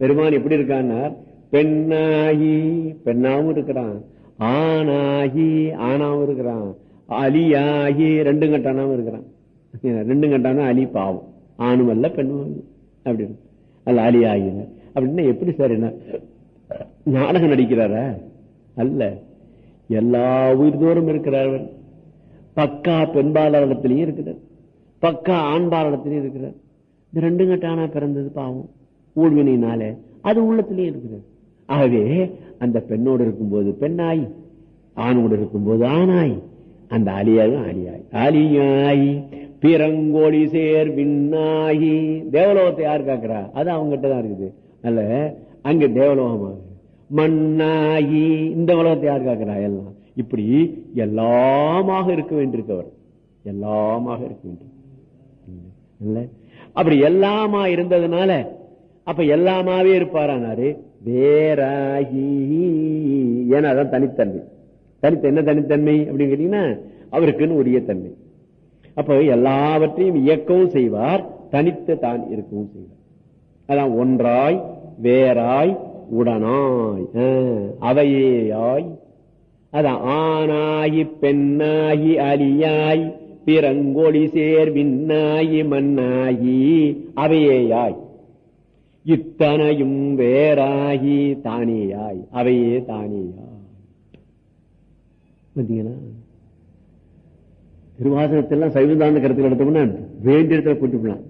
பெருமான் எப்படி இருக்கான்னா பெண்ணாகி பெண்ணாவும் இருக்கிறான் ஆணாகி ஆணாவும் இருக்கிறான் அலியாகி ரெண்டும் கட்டானாவும் இருக்கிறான் ரெண்டும் கட்டானா அலி பாவம் ஆணும் அல்ல பெண்ணும் அல்ல அப்படின்னு அல்ல அலி ஆகின அப்படின்னா எப்படி சார் என்ன நாடகம் நடிக்கிறாரா அல்ல எல்லா உயிர்தோறும் இருக்கிறார் அவர் பக்கா பெண்பாளத்திலையும் இருக்கிறார் பக்கா ஆண்பாளத்திலையும் இருக்கிறார் இந்த ரெண்டு கட்டானா பிறந்தது பாவம் ஊழ்வினால அது உள்ளத்திலையும் இருக்கிறார் ஆகவே அந்த பெண்ணோடு இருக்கும்போது பெண்ணாய் ஆணோடு இருக்கும்போது ஆணாய் அந்த அலியாயும் அலியாய் அலியாய் பிறங்கோடி சேர் விண்ணாகி தேவலோகத்தை யார் காக்குறா அது அவங்ககிட்ட தான் இருக்குது அல்ல அங்க தேவலோகமாக மண்ணாகி இந்த உலகத்தை யார் காக்குறா எல்லாம் இப்படி எல்லாமாக இருக்க வேண்டியிருக்கவர் எல்லாமாக இருக்க வேண்டும் இல்ல அப்படி எல்லாமா இருந்ததுனால அப்ப எல்லாமாவே இருப்பாரானாரு வேறாகி ஏன்னா அதான் தனித்தன்மை தனித்த என்ன தனித்தன்மை அப்படின்னு கேட்டீங்கன்னா அவருக்குன்னு உரிய தன்மை அப்ப எல்லாவற்றையும் இயக்கவும் செய்வார் தனித்து தான் இருக்கவும் செய்வார் அதான் ஒன்றாய் வேறாய் உடனாய் அவையேயாய் அதான் ஆணாகி பெண்ணாகி அலியாய் பிறங்கொடி சேர் விண்ணாயி மண்ணாகி அவையேயாய் இத்தனையும் வேறாகி தானேயாய் அவையே தானேயாய் பார்த்தீங்களா திருவாசகத்தெல்லாம் சைவதான கருத்தில் எடுத்தோம்னா வேண்டிய இடத்துல கூட்டிக்கலாம்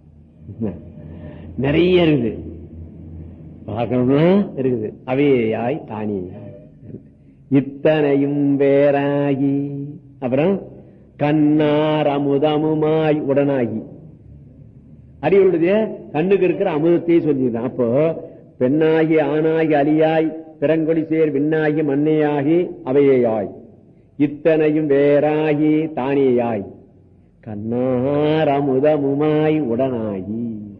நிறைய இருக்குது பார்க்கணும்னா இருக்குது அவையாய் தானியாய் இத்தனையும் வேறாகி அப்புறம் கண்ணார் அமுதமுமாய் உடனாகி அடியுடைய கண்ணுக்கு இருக்கிற அமுதத்தை சொல்லிடுறான் அப்போ பெண்ணாகி ஆணாகி அலியாய் பிறங்கொடி சேர் விண்ணாகி மண்ணையாகி அவையாய் இத்தனையும் வேறாகி தானேயாய் கண்ணார் அமுதமுமாய் உடனாகி